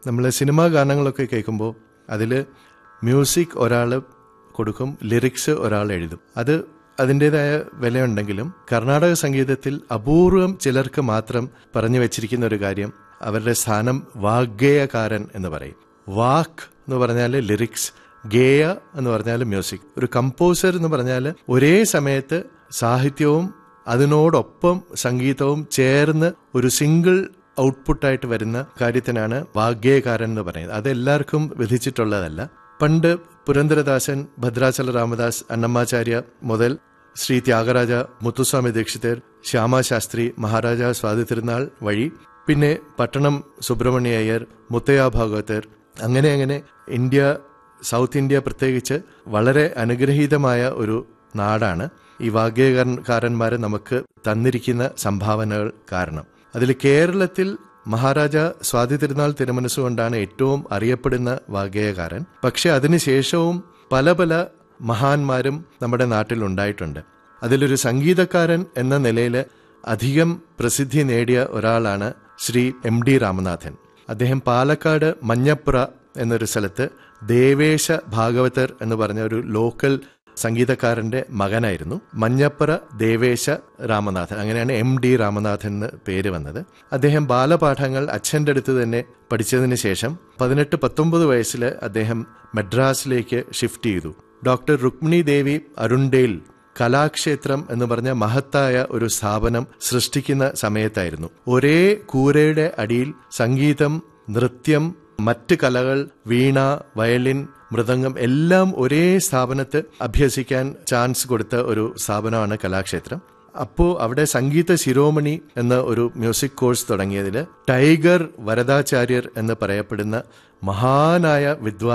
നമ്മൾ സിനിമാ ഗാനങ്ങളൊക്കെ കേൾക്കുമ്പോൾ അതിൽ മ്യൂസിക് ഒരാൾ കൊടുക്കും ലിറിക്സ് ഒരാൾ എഴുതും അത് അതിൻ്റെതായ വിലയുണ്ടെങ്കിലും കർണാടക സംഗീതത്തിൽ അപൂർവം ചിലർക്ക് മാത്രം പറഞ്ഞു വെച്ചിരിക്കുന്ന ഒരു കാര്യം അവരുടെ സ്ഥാനം വാഗ്ഗേയകാരൻ എന്ന് പറയും വാക്ക് എന്ന് പറഞ്ഞാൽ ലിറിക്സ് ഗേയ എന്ന് പറഞ്ഞാൽ മ്യൂസിക് ഒരു കമ്പോസർ എന്ന് പറഞ്ഞാൽ ഒരേ സമയത്ത് സാഹിത്യവും അതിനോടൊപ്പം സംഗീതവും ചേർന്ന് ഒരു സിംഗിൾ ഔട്ട്പുട്ടായിട്ട് വരുന്ന കാര്യത്തിനാണ് വാഗ്ഗേയകാരൻ എന്ന് പറയുന്നത് അത് എല്ലാവർക്കും വിധിച്ചിട്ടുള്ളതല്ല പണ്ട് പുരന്ദരദാസൻ ഭദ്രാചല രാമദാസ് അന്നമ്മാചാര്യ മുതൽ ശ്രീ ത്യാഗരാജ മുത്തുസ്വാമി ദീക്ഷിതർ ശ്യാമാശാസ്ത്രി മഹാരാജ സ്വാതി തിരുനാൾ വഴി പിന്നെ പട്ടണം സുബ്രഹ്മണ്യ അയ്യർ മുത്തയ്യ ഭാഗവതർ അങ്ങനെ അങ്ങനെ ഇന്ത്യ സൗത്ത് ഇന്ത്യ പ്രത്യേകിച്ച് വളരെ അനുഗ്രഹീതമായ ഒരു നാടാണ് ഈ വാഗ്യകാരന്മാരെ നമുക്ക് തന്നിരിക്കുന്ന സംഭാവനകൾ കാരണം അതിൽ കേരളത്തിൽ മഹാരാജ സ്വാതി തിരുനാൾ തിരുമനസ്സുകൊണ്ടാണ് ഏറ്റവും അറിയപ്പെടുന്ന വാഗ്ഗേയകാരൻ പക്ഷെ അതിനുശേഷവും പല പല മഹാന്മാരും നമ്മുടെ നാട്ടിൽ ഉണ്ടായിട്ടുണ്ട് അതിലൊരു സംഗീതക്കാരൻ എന്ന നിലയിൽ അധികം പ്രസിദ്ധി നേടിയ ഒരാളാണ് ശ്രീ എം ഡി രാമനാഥൻ അദ്ദേഹം പാലക്കാട് മഞ്ഞപ്പുറ എന്നൊരു സ്ഥലത്ത് ദേവേശ ഭാഗവതർ എന്ന് പറഞ്ഞ ഒരു ലോക്കൽ സംഗീതക്കാരന്റെ മകനായിരുന്നു മഞ്ഞപ്പുറ ദേവേശ രാമനാഥൻ അങ്ങനെയാണ് എം ഡി രാമനാഥൻ എന്ന് പേര് വന്നത് അദ്ദേഹം ബാലപാഠങ്ങൾ അച്ഛൻ്റെ അടുത്ത് തന്നെ പഠിച്ചതിന് ശേഷം പതിനെട്ട് പത്തൊമ്പത് വയസ്സിൽ അദ്ദേഹം മദ്രാസിലേക്ക് ഷിഫ്റ്റ് ചെയ്തു ഡോക്ടർ രുക്മിണി ദേവി അരുണ്ടേൽ കലാക്ഷേത്രം എന്ന് പറഞ്ഞ മഹത്തായ ഒരു സ്ഥാപനം സൃഷ്ടിക്കുന്ന സമയത്തായിരുന്നു ഒരേ കൂരയുടെ അടിയിൽ സംഗീതം നൃത്യം മറ്റ് കലകൾ വീണ വയലിൻ മൃദംഗം എല്ലാം ഒരേ സ്ഥാപനത്ത് അഭ്യസിക്കാൻ ചാൻസ് കൊടുത്ത ഒരു സ്ഥാപനമാണ് കലാക്ഷേത്രം അപ്പോൾ അവിടെ സംഗീത ശിരോമണി എന്ന ഒരു മ്യൂസിക് കോഴ്സ് തുടങ്ങിയതിൽ ടൈഗർ വരദാചാര്യർ എന്ന് പറയപ്പെടുന്ന മഹാനായ വിദ്വാൻ